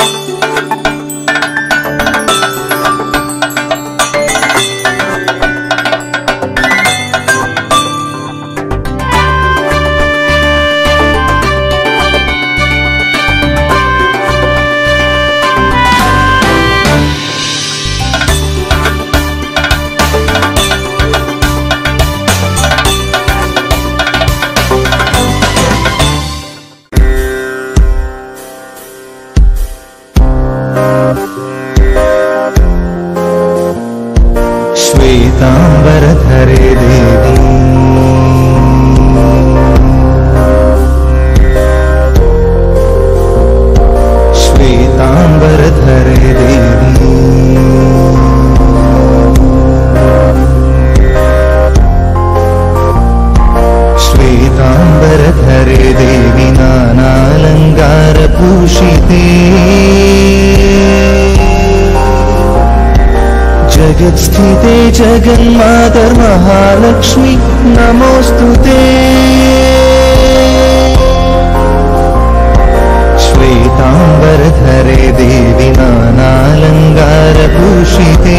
ശ്വേതാംബരധരേ ദേവി ശ്വേതാംബരധരേ ദേവി ശ്വേതാംബരധരേ ദേവി നാനാലങ്കാരഭൂഷിതേ जगत्स्थिते जगन्मातर्महालक्ष्मि नमोऽस्तु ते श्वेताम्बरधरे देवि नानालङ्कारभूषिते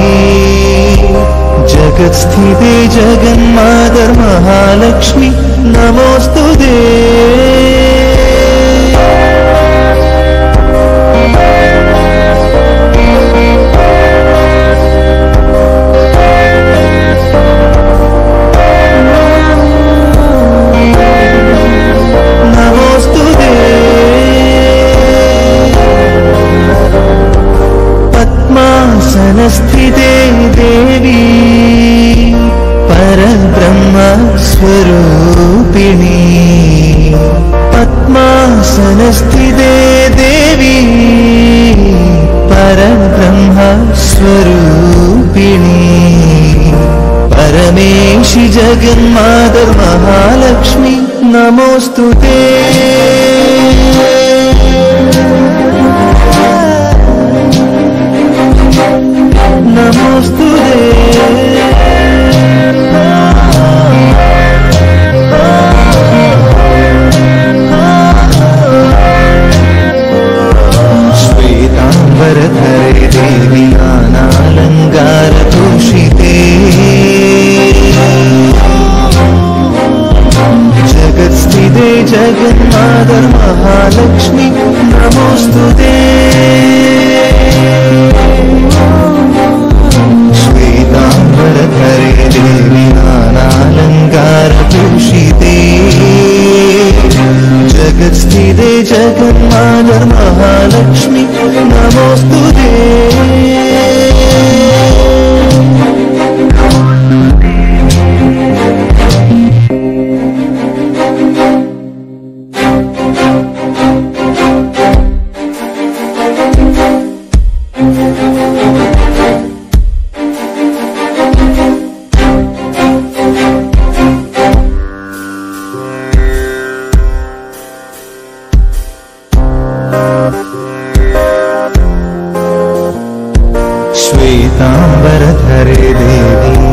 जगत्स्थिते जगन्मातर्महालक्ष्मि नमोऽस्तु ते नमोऽस्तु ते पद्मासनस्थिते देवी परब्रह्मस्वरूपिणी पद्मासनस्थिते देवी परब्रह्मस्वरूपिणी परमेशि जगन्मातर्महालक्ष्मि नमोऽस्तु ते नमोऽस्तु श्वेताम्बरधरे देवि नानालङ्कारभूषिते जगत्स्थिते जगन्मातर्महालक्ष्मि नमोऽस्तु ते श्वेताम्बरधरे देवि नानालङ्कारभूषिते जगत्स्थिते जगन्मातर्महालक्ष्मि नमोऽस्तु ते श्वेताम्बरधरे देवी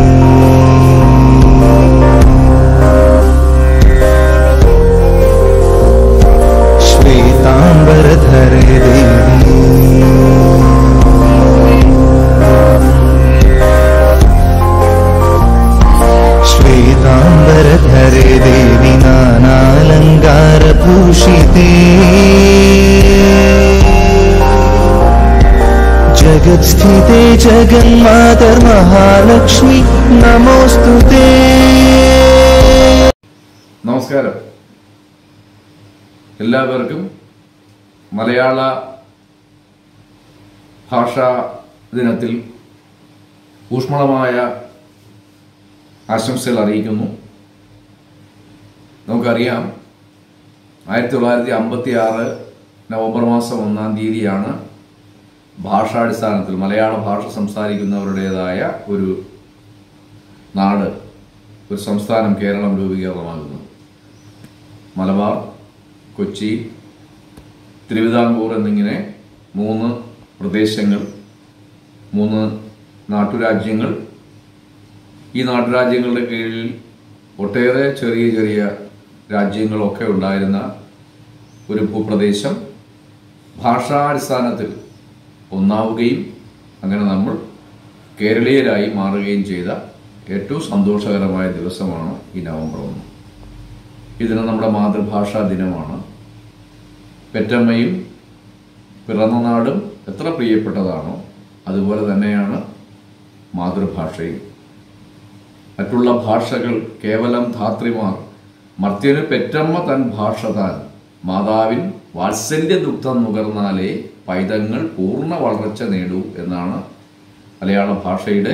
श्वेताम्बरधरे देवी श्वेताम्बरधरे देवि नानालङ्कारभूषिते जगत्स्थिते जगन्मातर्महालक्ष्मि नमोऽस्तु ते നമസ്കാരം എല്ലാവർക്കും മലയാള ഭാഷാ ദിനത്തിൽ ഊഷ്മളമായ ആശംസകൾ അറിയിക്കുന്നു നമുക്കറിയാം ആയിരത്തി തൊള്ളായിരത്തി അമ്പത്തി ആറ് നവംബർ മാസം ഒന്നാം തീയതിയാണ് ഭാഷാടിസ്ഥാനത്തിൽ മലയാള ഭാഷ സംസാരിക്കുന്നവരുടേതായ ഒരു നാട് ഒരു സംസ്ഥാനം കേരളം രൂപീകരണമാകുന്നത് മലബാർ കൊച്ചി തിരുവിതാംകൂർ എന്നിങ്ങനെ മൂന്ന് പ്രദേശങ്ങൾ മൂന്ന് നാട്ടുരാജ്യങ്ങൾ ഈ നാട്ടുരാജ്യങ്ങളുടെ കീഴിൽ ഒട്ടേറെ ചെറിയ ചെറിയ രാജ്യങ്ങളൊക്കെ ഉണ്ടായിരുന്ന ഒരു ഭൂപ്രദേശം ഭാഷാടിസ്ഥാനത്തിൽ ഒന്നാവുകയും അങ്ങനെ നമ്മൾ കേരളീയരായി മാറുകയും ചെയ്ത ഏറ്റവും സന്തോഷകരമായ ദിവസമാണ് ഈ നവംബർ ഒന്ന് ഇതിന് നമ്മുടെ മാതൃഭാഷാ ദിനമാണ് പെറ്റമ്മയും പിറന്ന നാടും എത്ര പ്രിയപ്പെട്ടതാണോ അതുപോലെ തന്നെയാണ് മാതൃഭാഷയും മറ്റുള്ള ഭാഷകൾ കേവലം ധാത്രിമാർ മർത്യന് പെറ്റമ്മ തൻ ഭാഷ താൻ മാതാവിൻ വാത്സല്യ ദുഗ്ധം നുകർന്നാലേ പൈതങ്ങൾ പൂർണ്ണ വളർച്ച നേടൂ എന്നാണ് മലയാള ഭാഷയുടെ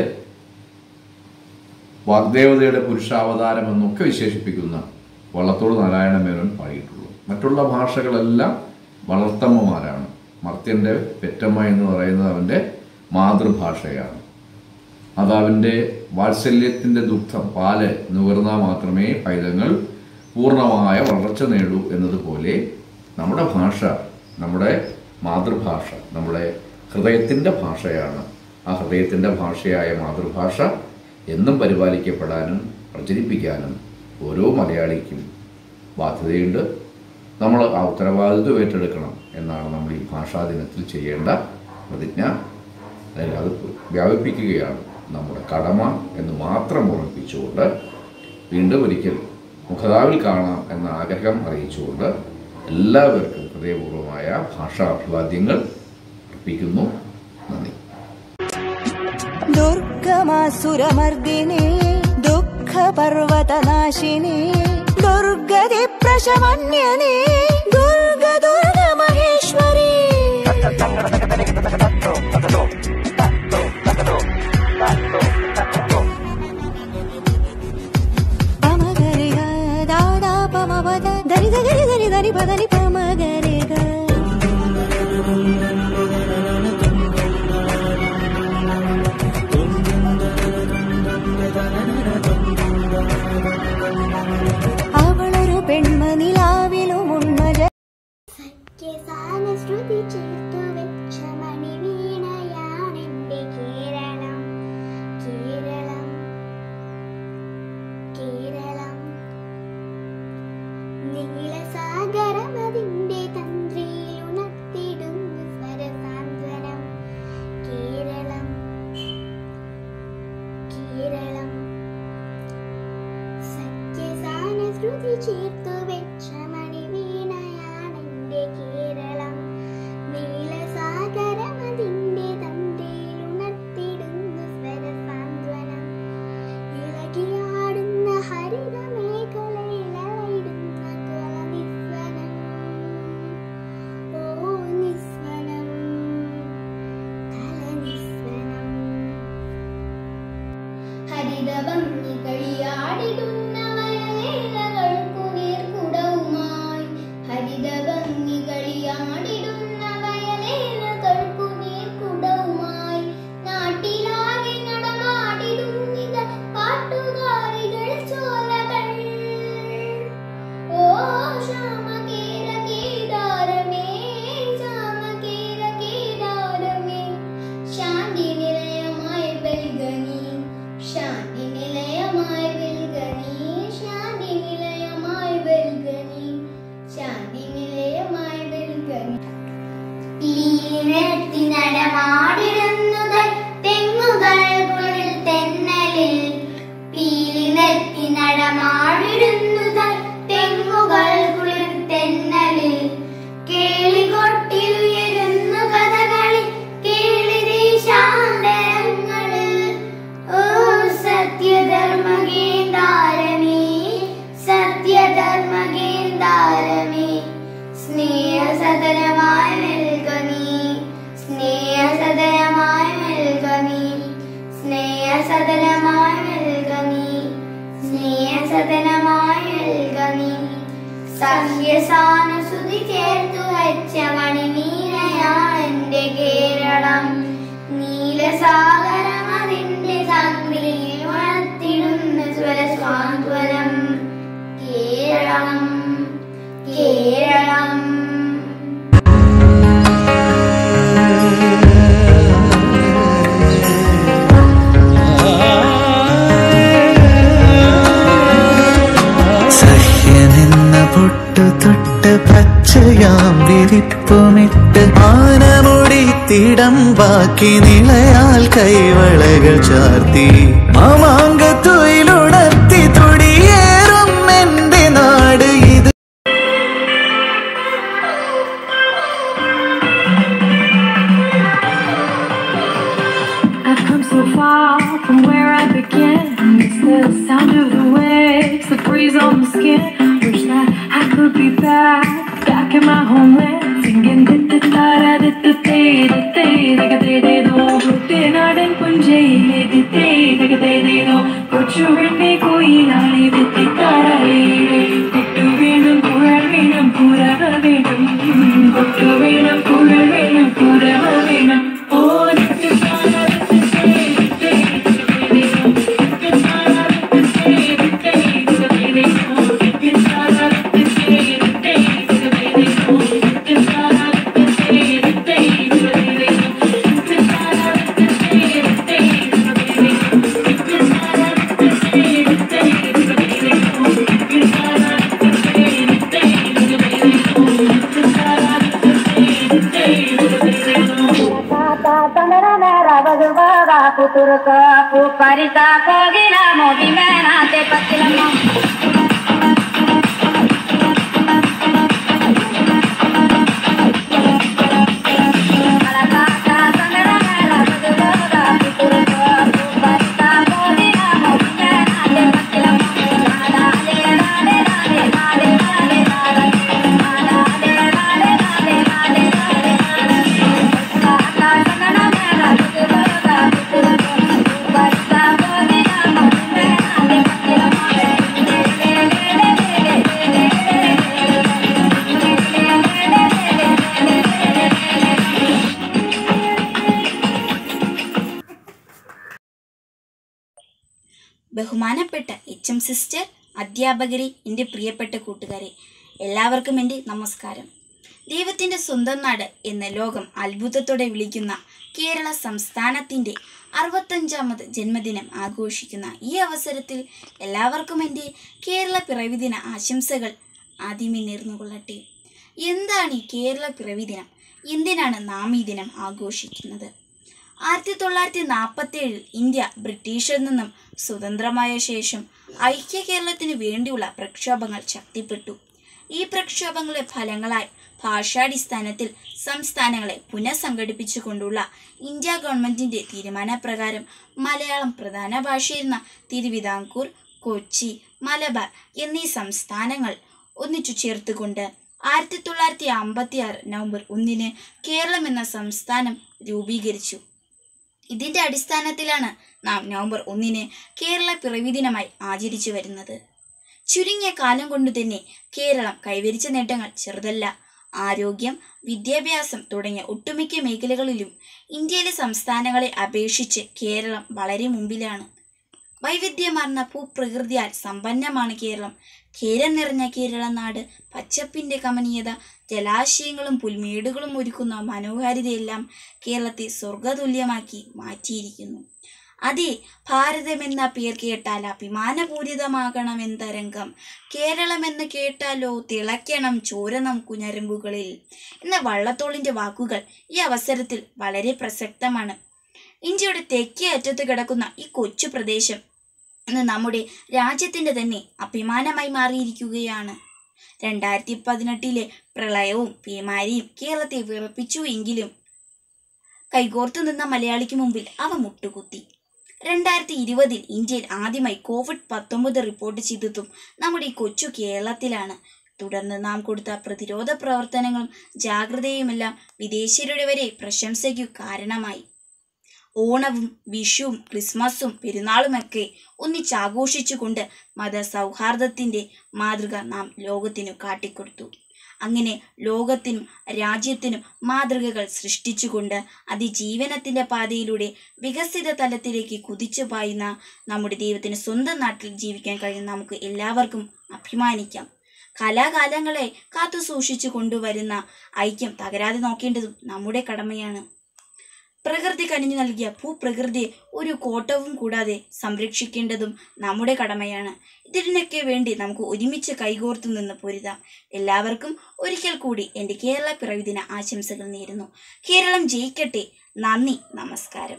വാഗ്ദേവതയുടെ പുരുഷാവതാരം എന്നൊക്കെ വിശേഷിപ്പിക്കുന്ന വള്ളത്തോട് നാരായണ മേനോൻ പാടിയിട്ടുള്ളൂ മറ്റുള്ള ഭാഷകളെല്ലാം വളർത്തമ്മമാരാണ് മർത്യന്റെ പെറ്റമ്മ എന്ന് പറയുന്നത് അവന്റെ മാതൃഭാഷയാണ് മാതാവിന്റെ വാത്സല്യത്തിന്റെ ദുഃഖം പാല് നുകർന്നാൽ മാത്രമേ പൈതങ്ങൾ പൂർണ്ണമായ വളർച്ച നേടൂ എന്നതുപോലെ നമ്മുടെ ഭാഷ നമ്മുടെ മാതൃഭാഷ നമ്മുടെ ഹൃദയത്തിന്റെ ഭാഷയാണ് ആ ഹൃദയത്തിന്റെ ഭാഷയായ മാതൃഭാഷ എന്നും പരിപാലിക്കപ്പെടാനും പ്രചരിപ്പിക്കാനും ഓരോ മലയാളിക്കും ബാധ്യതയുണ്ട് നമ്മൾ ആ ഉത്തരവാദിത്വം ഏറ്റെടുക്കണം എന്നാണ് നമ്മൾ ഈ ഭാഷാ ദിനത്തിൽ ചെയ്യേണ്ട പ്രതിജ്ഞ അല്ലെങ്കിൽ അത് വ്യാപിപ്പിക്കുകയാണ് നമ്മുടെ കടമ എന്ന് മാത്രം ഓർമ്മിപ്പിച്ചുകൊണ്ട് വീണ്ടും ഒരിക്കൽ മുഖതാവിൽ കാണാം എന്ന ആഗ്രഹം അറിയിച്ചുകൊണ്ട് എല്ലാവർക്കും ഹൃദയപൂർവ്വമായ ഭാഷാ അഭിവാദ്യങ്ങൾ അർപ്പിക്കുന്നു നന്ദി दुर्गमासुरमर्दिने दुःखपर्वतनाशिने दुर्गति प्रशमन्यने दुर्ग दुर्गमहेश्वरी पमगरिग दादा पमवद दरि दरि दरि दरि पदनि पमगरिग അവളൊരു പെൺമനിലാവിലും ഉണ്മജ ശ്രുതി ചേർത്തു വെച്ച മണിവീണയാണെന്റെ കേരളം കേരളം കേരളം നീലസാഗരം അതിന്റെ തന്ത്രിയിൽ ഉണർത്തിടുന്നു സ്വരസാന്ത്വനം കേരളം കേരളം സത്യസാന ശ്രുതി ചേർത്തു വെച്ച മണിവീണയാണെന്റെ കേരളം നീലസാഗരം അതിന്റെ തന്ത്രിയിൽ ഉണർത്തിടുന്നു സ്വരസാന്ത്വനം ഇളകിയാടുന്ന ഹരിത മേഖലയിലായിടുന്ന നിസ്വനം ഓ നിസ്വനം തല നിസ്വനം ഹരിതഭംഗി കളിയാടിടുന്ന വയലേലകൾക്കു നീർക്കുടവുമായി ഹരിതഭംഗി കളിയാടിടുന്ന വയലേലകൾക്കു നീർക്കുടവുമായി നാട്ടിലാകെ നടമാടിടുന്നിത പാട്ടുകാരികൾ ചോലകൾ ഓ ശ്യാമകേര കേദാരമേ ശ്യാമകേര കേദാരമേ ശാന്തി നിലയമായി വെൽഗനി ശാന്തി നിലയമായി വെൽഗനി ശാന്തി നിലയമായി വെൽഗനി ശാന്തി നിലയമായി വെൽഗനി ഈനത്തി നടമാടിരുന്നുകൾ തെങ്ങുകൾ കുളിൽ തെന്നലിൽ പീലി നെത്തി നടമാടിരുന്നുകൾ തെങ്ങുകൾ കുളിർ തെന്നലിൽ കേളികൊട്ടിലുയരുന്നു കഥകളി കേളി ദേശാന്തരങ്ങളിൽ ഓ സത്യധർമ്മഗീന്താരമേ സത്യധർമ്മഗീന്താരമേ സ്നേഹസദനമായി നൽകനീ സ്നേഹസദനമായി നൽകനീ സ്നേഹസദനമായി നൽകനീ സ്നേഹസദനമായി നൽകനീ സഹ്യസാനുസുതി ചേർത്തു വെച്ച മണിമീനയാണെന്റെ കേരളം നീലസാഗരം അതിന്റെ സംഗ്രിയിൽ ഉണർത്തിടുന്ന സ്വരസ്വാന്തരം കേരളം കേരളം സഹ്യമെന്ന പൊട്ടു തൊട്ട് പച്ചയാം വിരി നെറ്റിപ്പുമിട്ട് ആനമുടി തിടമ്പാക്കി നിളയാൽ കൈവളകൾ ചാർത്തി മാമാങ്കത്തുയിലുണർത്തി തുടിയേറും എന്റെ നാട് ഇത് I've come so far from where I began. It's the sound of the waves, the breeze on the skin. Wish that I could be back, back in my homeland, singing da da da da da da da da da da da do. കുട്ടനാടൻ പുഞ്ചയിലെ ദിത്തേ ദഗ ദേ ദേ ദോ. കൊച്ചുവെണ്ണെ കോയിലാളി വിത്തിത്താരേ കൊട്ടു വീണും കുഴൽ വീണും പുരവ വീണും കൊട്ടു വീണും കുഴൽ വീണും പുരവ വീണും ഓ ಪರಿತಾ ಕೋಗಿಲ ಮೋಗಿ ಮೇನಾತೆ ಪತ್ತಿಲಮ್ಮ ബഹുമാനപ്പെട്ട എച്ച് എം സിസ്റ്റർ അധ്യാപകരെ എൻ്റെ പ്രിയപ്പെട്ട കൂട്ടുകാരെ എല്ലാവർക്കും എൻ്റെ നമസ്കാരം ദൈവത്തിൻ്റെ സ്വന്തം നാട് എന്ന ലോകം അത്ഭുതത്തോടെ വിളിക്കുന്ന കേരള സംസ്ഥാനത്തിൻ്റെ അറുപത്തഞ്ചാമത് ജന്മദിനം ആഘോഷിക്കുന്ന ഈ അവസരത്തിൽ എല്ലാവർക്കും എൻ്റെ കേരള പിറവി ദിന ആശംസകൾ ആദ്യമേ നേർന്നുകൊള്ളട്ടെ എന്താണ് ഈ കേരള പിറവി ദിനം എന്തിനാണ് നാം ഈ ദിനം ആഘോഷിക്കുന്നത് ആയിരത്തി തൊള്ളായിരത്തി നാൽപ്പത്തി ഏഴിൽ ഇന്ത്യ ബ്രിട്ടീഷിൽ നിന്നും സ്വതന്ത്രമായ ശേഷം ഐക്യ കേരളത്തിന് വേണ്ടിയുള്ള പ്രക്ഷോഭങ്ങൾ ശക്തിപ്പെട്ടു ഈ പ്രക്ഷോഭങ്ങളുടെ ഫലങ്ങളായി ഭാഷാടിസ്ഥാനത്തിൽ സംസ്ഥാനങ്ങളെ പുനഃസംഘടിപ്പിച്ചുകൊണ്ടുള്ള ഇന്ത്യ ഗവൺമെന്റിന്റെ തീരുമാനപ്രകാരം മലയാളം പ്രധാന ഭാഷയായിരുന്ന തിരുവിതാംകൂർ കൊച്ചി മലബാർ എന്നീ സംസ്ഥാനങ്ങൾ ഒന്നിച്ചു ചേർത്തുകൊണ്ട് ആയിരത്തി തൊള്ളായിരത്തി അമ്പത്തി ആറ് നവംബർ ഒന്നിന് കേരളം എന്ന സംസ്ഥാനം രൂപീകരിച്ചു ഇതിന്റെ അടിസ്ഥാനത്തിലാണ് നാം നവംബർ ഒന്നിന് കേരള പിറവി ദിനമായി ആചരിച്ചു വരുന്നത് ചുരുങ്ങിയ കാലം കൊണ്ട് തന്നെ കേരളം കൈവരിച്ച നേട്ടങ്ങൾ ചെറുതല്ല ആരോഗ്യം വിദ്യാഭ്യാസം തുടങ്ങിയ ഒട്ടുമിക്ക മേഖലകളിലും ഇന്ത്യയിലെ സംസ്ഥാനങ്ങളെ അപേക്ഷിച്ച് കേരളം വളരെ മുമ്പിലാണ് വൈവിധ്യമാർന്ന ഭൂപ്രകൃതിയാൽ സമ്പന്നമാണ് കേരളം കേരം നിറഞ്ഞ കേരള നാട് പച്ചപ്പിന്റെ കമനീയത ജലാശയങ്ങളും പുൽമേടുകളും ഒരുക്കുന്ന മനോഹാരിതയെല്ലാം കേരളത്തെ സ്വർഗതുല്യമാക്കി മാറ്റിയിരിക്കുന്നു അതെ ഭാരതമെന്ന പേർ കേട്ടാൽ അഭിമാനപൂരിതമാകണമെന്തരംഗം കേരളമെന്ന് കേട്ടാലോ തിളയ്ക്കണം ചോര നമുക്ക് ഞരമ്പുകളിൽ എന്ന വള്ളത്തോളിന്റെ വാക്കുകൾ ഈ അവസരത്തിൽ വളരെ പ്രസക്തമാണ് ഇന്ത്യയുടെ തെക്കേ അറ്റത്ത് കിടക്കുന്ന ഈ കൊച്ചു പ്രദേശം ഇന്ന് നമ്മുടെ രാജ്യത്തിന്റെ തന്നെ അഭിമാനമായി മാറിയിരിക്കുകയാണ് രണ്ടായിരത്തി പതിനെട്ടിലെ പ്രളയവും പേമാരിയും കേരളത്തെ വിറപ്പിച്ചു എങ്കിലും കൈകോർത്തു നിന്ന മലയാളിക്ക് മുമ്പിൽ അവ മുട്ടുകുത്തി രണ്ടായിരത്തി ഇരുപതിൽ ഇന്ത്യയിൽ ആദ്യമായി കോവിഡ് പത്തൊമ്പത് റിപ്പോർട്ട് ചെയ്തതും നമ്മുടെ ഈ കൊച്ചു കേരളത്തിലാണ് തുടർന്ന് നാം കൊടുത്ത പ്രതിരോധ പ്രവർത്തനങ്ങളും ജാഗ്രതയുമെല്ലാം വിദേശീയരുടെ വരെ പ്രശംസയ്ക്കു കാരണമായി ഓണവും വിഷുവും ക്രിസ്മസും പെരുന്നാളുമൊക്കെ ഒന്നിച്ചാഘോഷിച്ചുകൊണ്ട് മതസൗഹാർദ്ദത്തിന്റെ മാതൃക നാം ലോകത്തിനു കാട്ടിക്കൊടുത്തു അങ്ങനെ ലോകത്തിനും രാജ്യത്തിനും മാതൃകകൾ സൃഷ്ടിച്ചുകൊണ്ട് അതിജീവനത്തിന്റെ പാതയിലൂടെ വികസിത തലത്തിലേക്ക് കുതിച്ചു പായുന്ന നമ്മുടെ ദൈവത്തിന് സ്വന്തം നാട്ടിൽ ജീവിക്കാൻ കഴിയുന്ന നമുക്ക് എല്ലാവർക്കും അഭിമാനിക്കാം കലാകാലങ്ങളെ കാത്തു സൂക്ഷിച്ചു കൊണ്ടുവരുന്ന ഐക്യം തകരാതെ നോക്കേണ്ടതും നമ്മുടെ കടമയാണ് പ്രകൃതി കനിഞ്ഞു നൽകിയ ഭൂപ്രകൃതിയെ ഒരു കോട്ടവും കൂടാതെ സംരക്ഷിക്കേണ്ടതും നമ്മുടെ കടമയാണ് ഇതിനൊക്കെ വേണ്ടി നമുക്ക് ഒരുമിച്ച് കൈകോർത്തു നിന്ന് പൊരുതാം എല്ലാവർക്കും ഒരിക്കൽ കൂടി എൻ്റെ കേരള പിറവി ദിന ആശംസകൾ നേരുന്നു കേരളം ജയിക്കട്ടെ നന്ദി നമസ്കാരം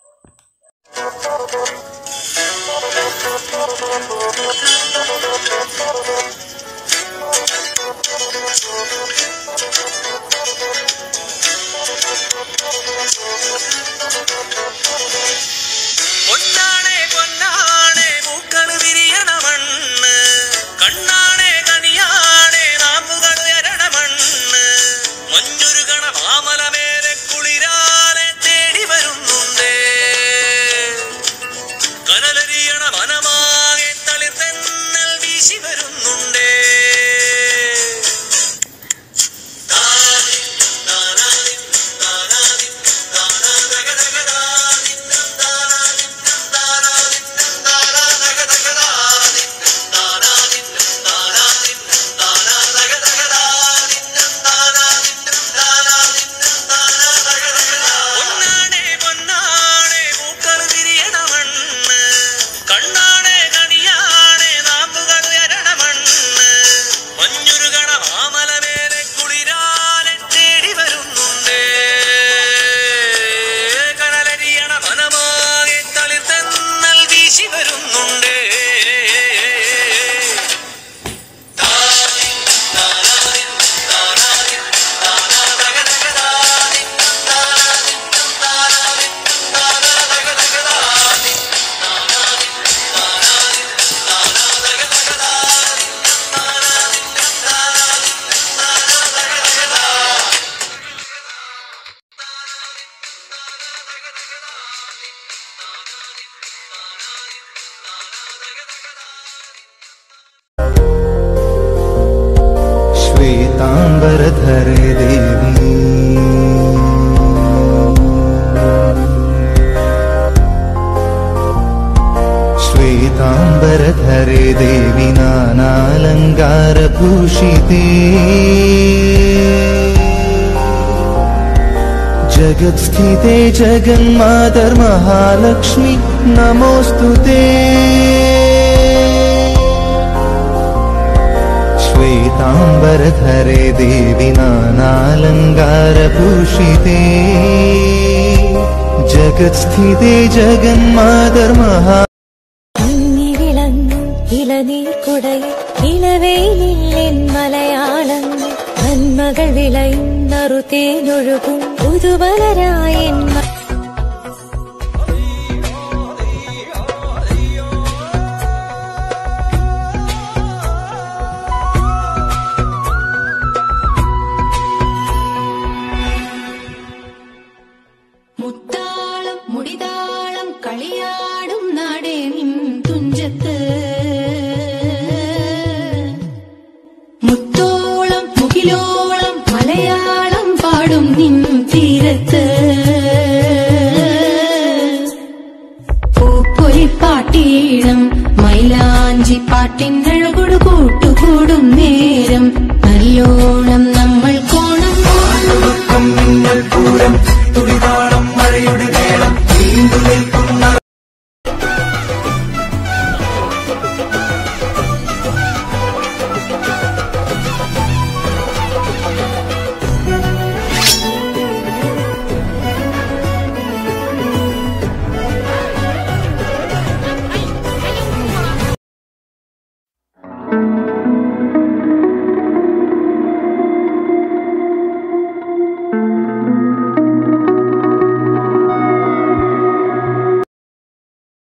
പൊന്നാണേ പൊന്നാണേ പൂക്കൾ വിരിയണ മണ്ണ് കണ്ണാണേ കണിയാണേ നാമ്പുകൾ എരണ മണ്ണ് മഞ്ഞുരുകണ മാമലമേലെ കുളിരാനെ തേടി വരുന്നുണ്ടേ കനലരിയണ വനമാകെ തളിർതെന്നൽ വീശി വരുന്നുണ്ടേ പൊന്നാണേ പൊന്നാണേ പൂക്കൾ വിരിയണ മണ്ണ് കണ്ണാണേ കണിയാണേ നാമ്പുകൾ എരണ മണ്ണ് മഞ്ഞുരുകണ മാമലമേലെ കുളിരാനെ തേടി വരുന്നുണ്ടേ കനലരിയണ വനമാകെ തളിർതെന്നൽ വീശി വരുന്നുണ്ടേ श्वेताम्बरधरे देवी श्वेताम्बरधरे देवि नानालङ्कारभूषिते जगत्स्थिते जगन्मातर्महालक्ष्मि नमोऽस्तु ते श्वेताम्बरधरे देवि नानालङ्कारभूषिते जगत्स्थिते जगन्मातर्महा മങ്ങി വിളങ്ങും ഇളനീർക്കുടയിൽ ഇളവേലില്ലെൻ മലയാളങ്ങൾ നന്മകൾ വിളയുന്നറുതേനൊഴുകും പുതുവലരായൻ മ- മുത്താളം മുടിതാളം കളിയാടും നാടേ നിൻ തുഞ്ചത്ത് മുത്തോളം മുകിലോളം മലയാളം പാടും നിൻ തീരത്ത്